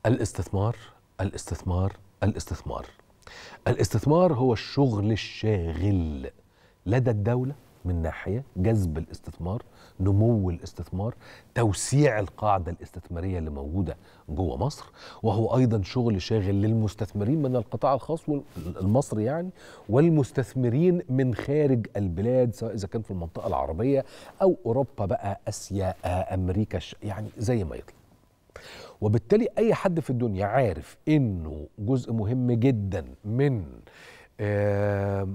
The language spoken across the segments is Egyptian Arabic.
الاستثمار الاستثمار الاستثمار الاستثمار هو الشغل الشاغل لدى الدولة من ناحية جذب الاستثمار نمو الاستثمار توسيع القاعدة الاستثمارية اللي موجودة جوه مصر وهو أيضا شغل شاغل للمستثمرين من القطاع الخاص المصري يعني والمستثمرين من خارج البلاد سواء إذا كان في المنطقة العربية أو أوروبا بقى أسيا أمريكا يعني زي ما يطلع وبالتالي اي حد في الدنيا عارف انه جزء مهم جدا من آه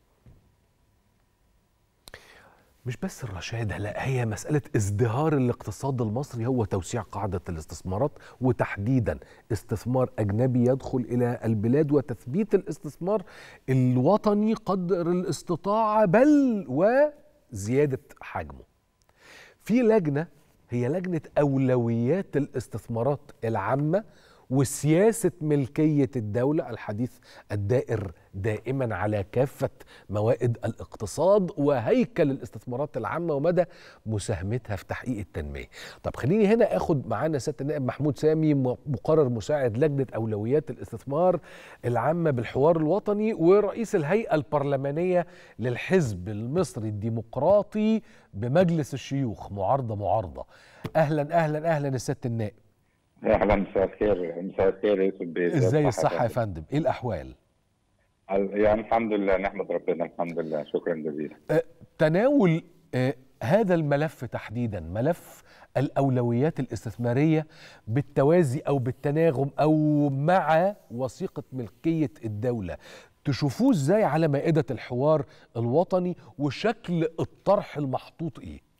مش بس الرشاده لا هي مساله ازدهار الاقتصاد المصري هو توسيع قاعده الاستثمارات وتحديدا استثمار اجنبي يدخل الى البلاد وتثبيت الاستثمار الوطني قدر الاستطاعه بل وزياده حجمه. في لجنه هي لجنة أولويات الاستثمارات العامة وسياسة ملكية الدولة الحديث الدائر دائما على كافة موائد الاقتصاد وهيكل الاستثمارات العامة ومدى مساهمتها في تحقيق التنمية طب خليني هنا أخد معانا سيادة النائب محمود سامي مقرر مساعد لجنة أولويات الاستثمار العامة بالحوار الوطني ورئيس الهيئة البرلمانية للحزب المصري الديمقراطي بمجلس الشيوخ معارضة معارضة أهلا أهلا أهلا السيادة النائب اهلا مساء الخير مساء الخير يوسف بيه ازاي الصحه يا فندم ايه الاحوال يعني الحمد لله نحمد ربنا الحمد لله شكرا جزيلا أه تناول أه هذا الملف تحديدا ملف الاولويات الاستثماريه بالتوازي او بالتناغم او مع وثيقه ملكيه الدوله تشوفوه ازاي على مائده الحوار الوطني وشكل الطرح المحطوط ايه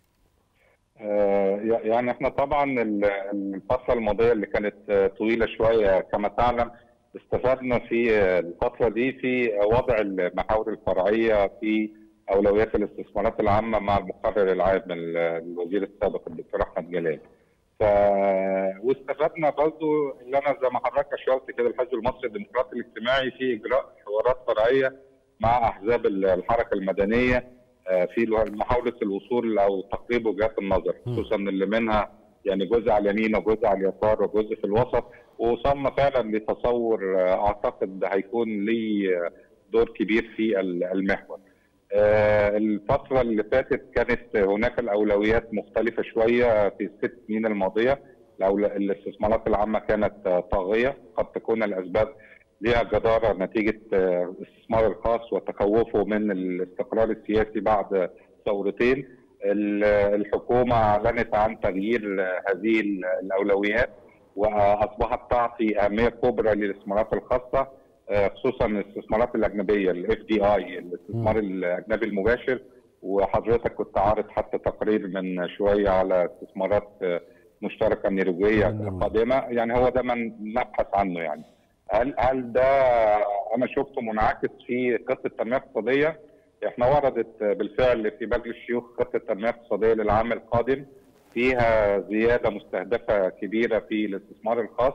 يعني احنا طبعا الفتره الماضيه اللي كانت طويله شويه كما تعلم استفدنا في الفتره دي في وضع المحاور الفرعيه في اولويات الاستثمارات العامه مع المقرر العام الوزير السابق الدكتور احمد جلال. ف واستفدنا برضو اللي انا زي ما حضرتك اشرت كده الحزب المصري الديمقراطي الاجتماعي في اجراء حوارات فرعيه مع احزاب الحركه المدنيه في محاوله الوصول او تقريب وجهات النظر خصوصا اللي منها يعني جزء على اليمين وجزء على اليسار وجزء في الوسط ووصلنا فعلا لتصور اعتقد هيكون ليه دور كبير في المحور. الفتره اللي فاتت كانت هناك الاولويات مختلفه شويه في الست سنين الماضيه الاستثمارات العامه كانت طاغيه قد تكون الاسباب ليها جدارة نتيجة الاستثمار الخاص وتخوفه من الاستقرار السياسي بعد ثورتين الحكومة أعلنت عن تغيير هذه الأولويات وأصبحت تعطي أهمية كبرى للاستثمارات الخاصة خصوصا الاستثمارات الأجنبية الاف دي اي الاستثمار الأجنبي المباشر وحضرتك كنت عارض حتى تقرير من شوية على استثمارات مشتركة نيرويجية قادمة يعني هو ده من نبحث عنه يعني هل هل ده انا شفته منعكس في خطه التنميه الاقتصاديه؟ احنا وردت بالفعل في مجلس الشيوخ خطه التنميه الاقتصاديه للعام القادم فيها زياده مستهدفه كبيره في الاستثمار الخاص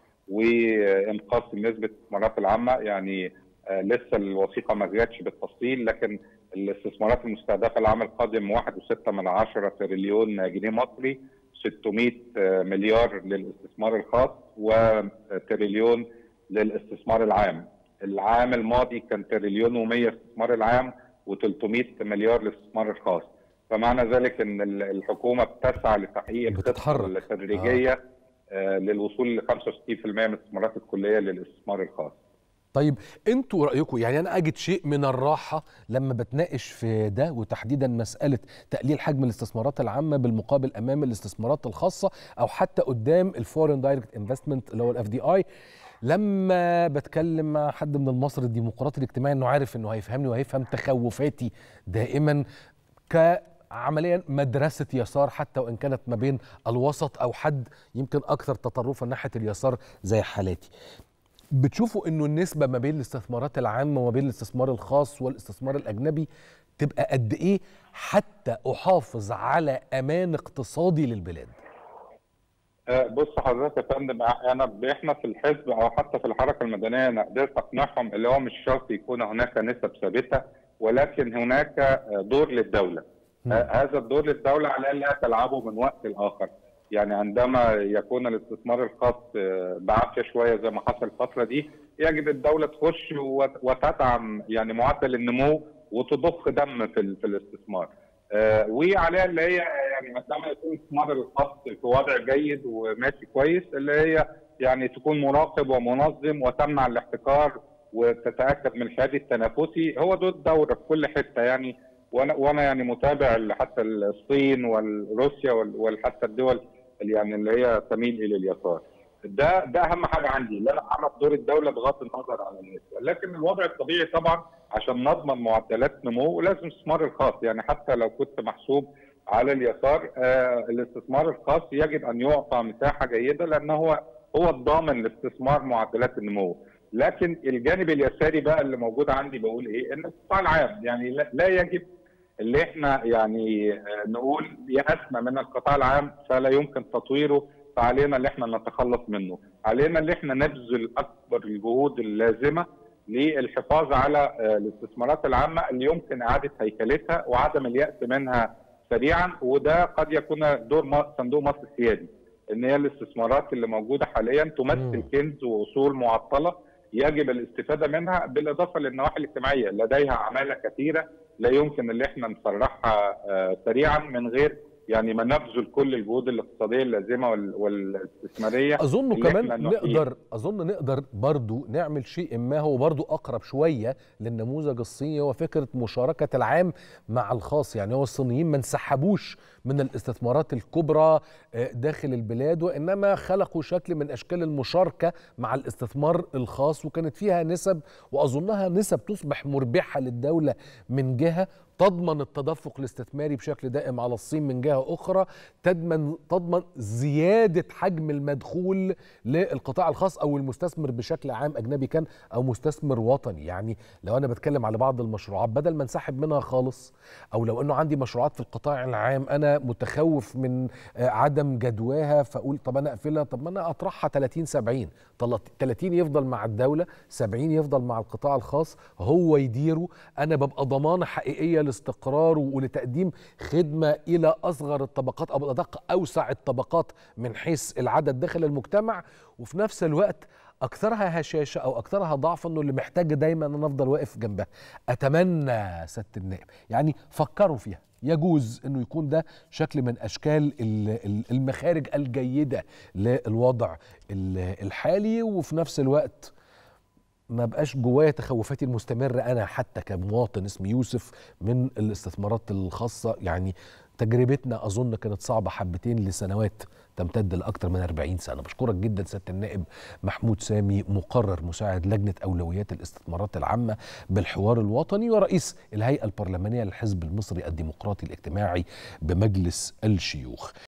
وانقاص نسبه الاستثمارات العامه يعني لسه الوثيقه ما جاتش بالتفصيل لكن الاستثمارات المستهدفه العام القادم 1.6 من 10 تريليون جنيه مصري 600 مليار للاستثمار الخاص وتريليون للاستثمار العام العام الماضي كان تريليون و100 استثمار العام و300 مليار للاستثمار الخاص فمعنى ذلك ان الحكومه بتسعى لتحقيق الخطه التدريجيه آه. للوصول ل 65% من الاستثمارات الكليه للاستثمار الخاص طيب انتوا رايكم يعني انا اجد شيء من الراحه لما بتناقش في ده وتحديدا مساله تقليل حجم الاستثمارات العامه بالمقابل امام الاستثمارات الخاصه او حتى قدام الفورين دايركت انفستمنت اللي هو الاف دي اي لما بتكلم مع حد من المصري الديمقراطي الاجتماعي انه عارف انه هيفهمني وهيفهم تخوفاتي دائما كعمليا مدرسه يسار حتى وان كانت ما بين الوسط او حد يمكن اكثر تطرفا ناحيه اليسار زي حالاتي. بتشوفوا انه النسبه ما بين الاستثمارات العامه وما بين الاستثمار الخاص والاستثمار الاجنبي تبقى قد ايه حتى احافظ على امان اقتصادي للبلاد؟ بص حضرتك يا فندم انا احنا في الحزب او حتى في الحركه المدنيه انا قدرت اقنعهم اللي هو مش شرط يكون هناك نسب ثابته ولكن هناك دور للدوله م. هذا الدور للدوله على انها تلعبه من وقت لاخر يعني عندما يكون الاستثمار الخاص بعافيه شويه زي ما حصل الفتره دي يجب الدوله تخش وتدعم يعني معدل النمو وتضخ دم في, في الاستثمار. آه وعليها اللي هي يعني عندما يكون الاستثمار الخاص في وضع جيد وماشي كويس اللي هي يعني تكون مراقب ومنظم وتمنع الاحتكار وتتاكد من الحياد التنافسي هو ده الدوره في كل حته يعني وانا وانا يعني متابع حتى الصين وروسيا وحتى الدول اللي يعني اللي هي تميل الى اليسار. ده ده اهم حاجه عندي لا اعرف دور الدوله بغض النظر عن الناس لكن الوضع الطبيعي طبعا عشان نضمن معدلات نمو لازم الاستثمار الخاص يعني حتى لو كنت محسوب على اليسار آه الاستثمار الخاص يجب ان يعطى مساحه جيده لانه هو هو الضامن لاستثمار معدلات النمو لكن الجانب اليساري بقى اللي موجود عندي بقول ايه ان القطاع العام يعني لا يجب اللي احنا يعني نقول يأسنا من القطاع العام فلا يمكن تطويره فعلينا اللي احنا نتخلص منه علينا اللي احنا نبذل اكبر الجهود اللازمه للحفاظ على الاستثمارات العامه اللي يمكن اعاده هيكلتها وعدم الياس منها سريعا وده قد يكون دور صندوق مصر السيادي ان هي الاستثمارات اللي موجوده حاليا تمثل كنز واصول معطله يجب الاستفاده منها بالاضافه للنواحي الاجتماعيه لديها عماله كثيره لا يمكن ان احنا نسرحها سريعا من غير يعني ما نبذل كل الجهود الاقتصاديه اللازمه والاستثماريه اظن كمان نقدر اظن نقدر برضو نعمل شيء ما هو برضو اقرب شويه للنموذج الصيني هو فكره مشاركه العام مع الخاص يعني هو الصينيين ما انسحبوش من الاستثمارات الكبرى داخل البلاد وانما خلقوا شكل من اشكال المشاركه مع الاستثمار الخاص وكانت فيها نسب واظنها نسب تصبح مربحه للدوله من جهه تضمن التدفق الاستثماري بشكل دائم على الصين من جهه اخرى تضمن تضمن زياده حجم المدخول للقطاع الخاص او المستثمر بشكل عام اجنبي كان او مستثمر وطني يعني لو انا بتكلم على بعض المشروعات بدل ما انسحب منها خالص او لو انه عندي مشروعات في القطاع العام انا متخوف من عدم جدواها فاقول طب انا اقفلها طب ما انا اطرحها 30 70 30 يفضل مع الدوله 70 يفضل مع القطاع الخاص هو يديره انا ببقى ضمانه حقيقيه لاستقرار ولتقديم خدمه الى اصغر الطبقات او ادق اوسع الطبقات من حيث العدد داخل المجتمع وفي نفس الوقت اكثرها هشاشه او اكثرها ضعفا انه اللي محتاج دايما ان انا افضل واقف جنبها اتمنى سياده النائب يعني فكروا فيها يجوز انه يكون ده شكل من اشكال المخارج الجيده للوضع الحالي وفي نفس الوقت ما بقاش جوايا تخوفاتي المستمره انا حتى كمواطن اسمي يوسف من الاستثمارات الخاصه يعني تجربتنا اظن كانت صعبه حبتين لسنوات تمتد لاكثر من 40 سنه بشكرك جدا سياده النائب محمود سامي مقرر مساعد لجنه اولويات الاستثمارات العامه بالحوار الوطني ورئيس الهيئه البرلمانيه للحزب المصري الديمقراطي الاجتماعي بمجلس الشيوخ